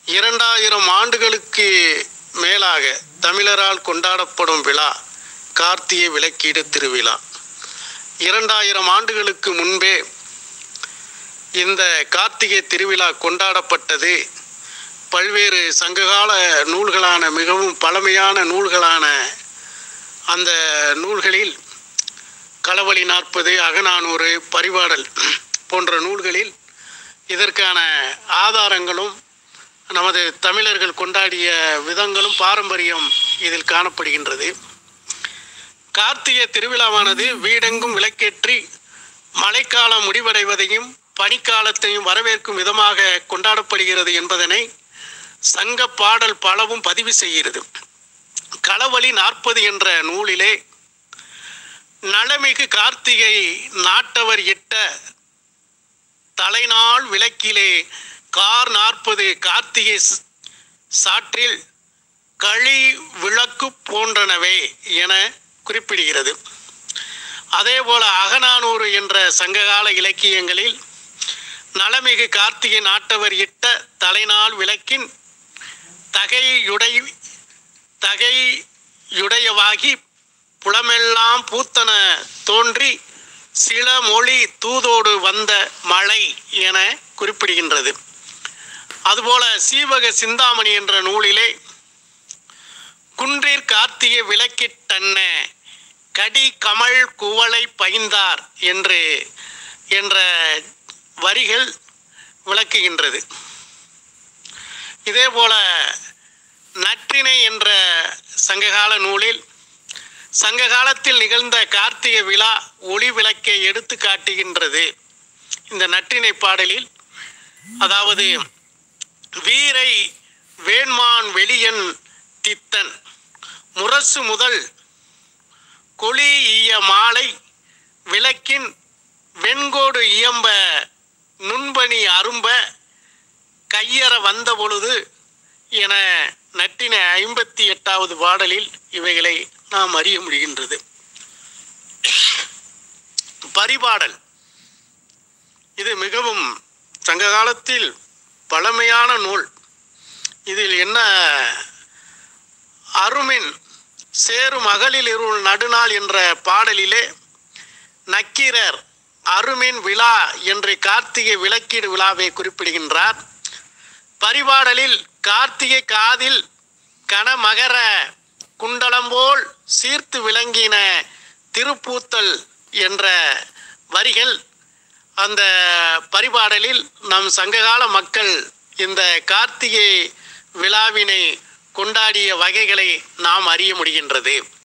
இரண்டாயிரம் ஆண்டுகளுக்கு மேலாக தமிழரால் கொண்டாடப்படும் விழா கார்த்திகை விளக்கீடு திருவிழா இரண்டாயிரம் ஆண்டுகளுக்கு முன்பே இந்த கார்த்திகை திருவிழா கொண்டாடப்பட்டது பல்வேறு சங்ககால நூல்களான மிகவும் பழமையான நூல்களான அந்த நூல்களில் களவழி நாற்பது அகநானூறு பரிபாடல் போன்ற நூல்களில் இதற்கான ஆதாரங்களும் நமது தமிழர்கள் கொண்டாடிய விதங்களும் பாரம்பரியம் இதில் காணப்படுகின்றது கார்த்திகை திருவிழாவானது வீடெங்கும் விளக்கேற்றி மழைக்காலம் முடிவடைவதையும் பனிக்காலத்தையும் வரவேற்கும் விதமாக கொண்டாடப்படுகிறது என்பதனை சங்க பாடல் பலவும் பதிவு செய்கிறது களவழி நாற்பது என்ற நூலிலே நலமிகு கார்த்திகை நாட்டவர் இட்ட தலைநாள் விளக்கிலே கார் நாற்பது கார்த்திகை ஸ்- சாற்றில் களி விளக்கு போன்றனவே என குறிப்பிடுகிறது அதேபோல அகநானூறு என்ற சங்ககால இலக்கியங்களில் நலமிகு கார்த்திகை நாட்டவர் இட்ட தலைநாள் விளக்கின் தகையுடை தகையுடையவாகி புலமெல்லாம் பூத்தன தோன்றி சில மொழி தூதோடு வந்த மழை என குறிப்பிடுகின்றது அதுபோல சீவக சிந்தாமணி என்ற நூலிலே குன்றிற் கார்த்திகை விளக்கிட்டன்ன கடி கமல் குவளை பைந்தார் என்று என்ற வரிகள் விளக்குகின்றது இதேபோல நற்றிணை என்ற சங்ககால நூலில் சங்க காலத்தில் நிகழ்ந்த கார்த்திகை விழா ஒளி விளக்கை எடுத்து காட்டுகின்றது இந்த நற்றிணை பாடலில் அதாவது வீரை வேண்மான் வெளியன் தித்தன் முரசு முதல் கொளி ஈய மாலை விளக்கின் வெண்கோடு இயம்ப நுண்பணி அரும்ப கையற வந்த பொழுது என நட்டின ஐம்பத்தி எட்டாவது பாடலில் இவைகளை நாம் அறிய முடிகின்றது பரிபாடல் இது மிகவும் சங்க காலத்தில் பழமையான நூல் இதில் என்ன அருமின் சேரும் அகலில் இருள் நடுநாள் என்ற பாடலிலே நக்கீரர் அருமின் விழா என்று கார்த்திகை விளக்கீடு விழாவை குறிப்பிடுகின்றார் பரிபாடலில் கார்த்திகை காதில் கனமகர குண்டலம்போல் சீர்த்து விளங்கின திருப்பூத்தல் என்ற வரிகள் அந்த பரிபாடலில் நம் சங்ககால மக்கள் இந்த கார்த்திகை விழாவினை கொண்டாடிய வகைகளை நாம் அறிய முடிகின்றது